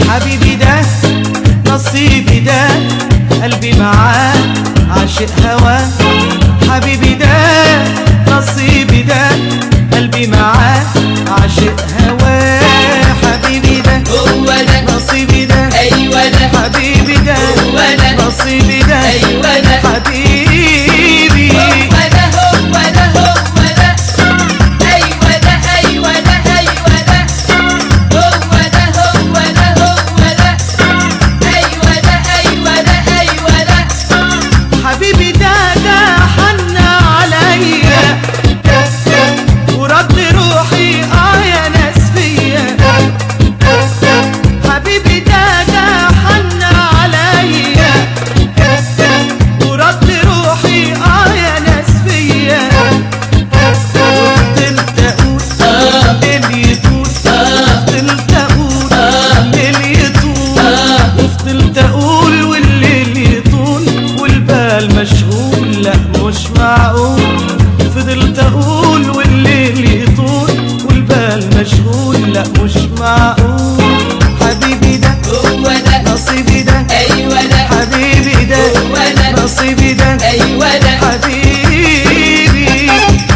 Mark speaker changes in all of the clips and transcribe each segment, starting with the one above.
Speaker 1: حبيبي ده نصيبي ده قلبي معاه عاشق هواه حبيبي ده نصيبي ده قلبي معاه عاشق هواه حبيبي ده
Speaker 2: هو ده
Speaker 1: نصيبي ده
Speaker 2: ايوه ده
Speaker 1: حبيبي ده
Speaker 2: هو ده
Speaker 1: نصيبي ده
Speaker 2: ايوه ده
Speaker 1: حبيبي
Speaker 2: هو ده هو ده هو ده ايوه ده ايوه ده ايوه ده هو ده هو ده هو ده ايوه ده ايوه ده ايوه ده
Speaker 1: حبيبي ده ده حن عليا ورد روحي اه يا ناس فيا حبيبي ده ده حن عليا ورد روحي اه يا ناس فيا وفضلت اقول اللي يطول فضلت اقول اللي يطول وفضلت اقول والليل يطول والبال مشغول لا مش معقول فضلت اقول والليل يطول والبال مشغول لا مش معقول حبيبي ده
Speaker 2: هو ده
Speaker 1: نصيبي ده
Speaker 2: ايوه ده
Speaker 1: حبيبي ده
Speaker 2: هو ده
Speaker 1: نصيبي ده
Speaker 2: ايوه ده
Speaker 1: حبيبي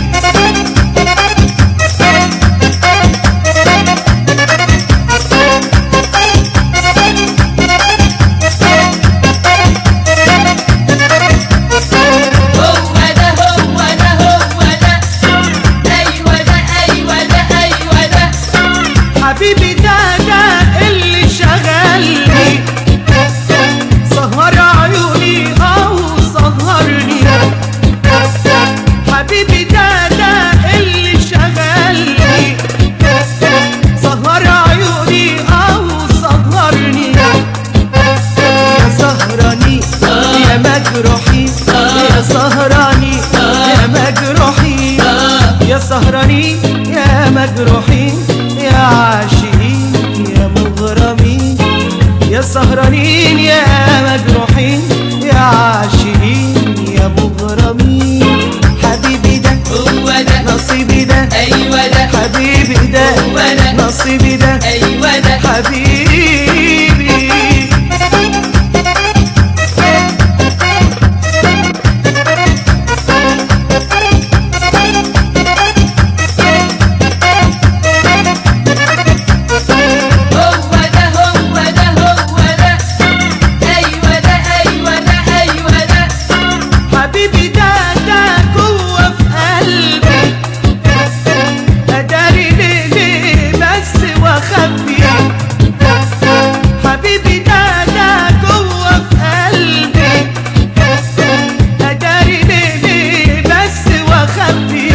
Speaker 2: هو ده هو ده هو ده ايوه ده ايوه ده ايوه ده
Speaker 1: حبيبي ده ده اللي شغلني سهر عيوني او سهرني حبيبي ده ده اللي شغلني سهر عيوني او سهرني يا سهراني يا مجروحي يا سهراني يا مجروحي يا سهرانين يا مجروحين يا عاشقين يا مغرمين يا سهرانين يا مجروحين يا عاشقين يا مغرمين حبيبي ده
Speaker 2: هو ده
Speaker 1: نصيبي ده
Speaker 2: ايوه ده
Speaker 1: حبيبي ده
Speaker 2: هو ده
Speaker 1: نصيبي ده
Speaker 2: ايوه ده
Speaker 1: حبيبي
Speaker 2: هو ده هو ده هو ده ايوه ده ايوه ده ايوه ده
Speaker 1: حبيبي ده ده جوه في قلبي اداري ليه ليه بس واخبي حبيبي ده ده جوه في قلبي اداري ليه ليه بس واخبي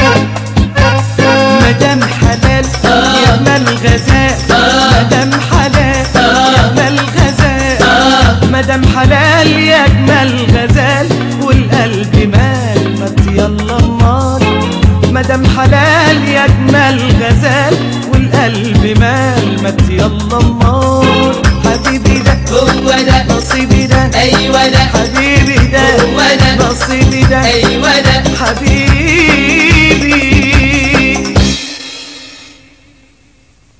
Speaker 1: مدام حلال يا مال غزال مدام حلال يا مال غزال مدام حلال يا اجمل غزال والقلب مال مات يلا امال مدام حلال يا اجمل غزال والقلب مال مات يلا امال حبيبي ده
Speaker 2: هو ده
Speaker 1: نصيبي ده
Speaker 2: ايوه ده
Speaker 1: حبيبي ده
Speaker 2: هو ده
Speaker 1: نصيبي ده
Speaker 2: ايوه ده
Speaker 1: حبيبي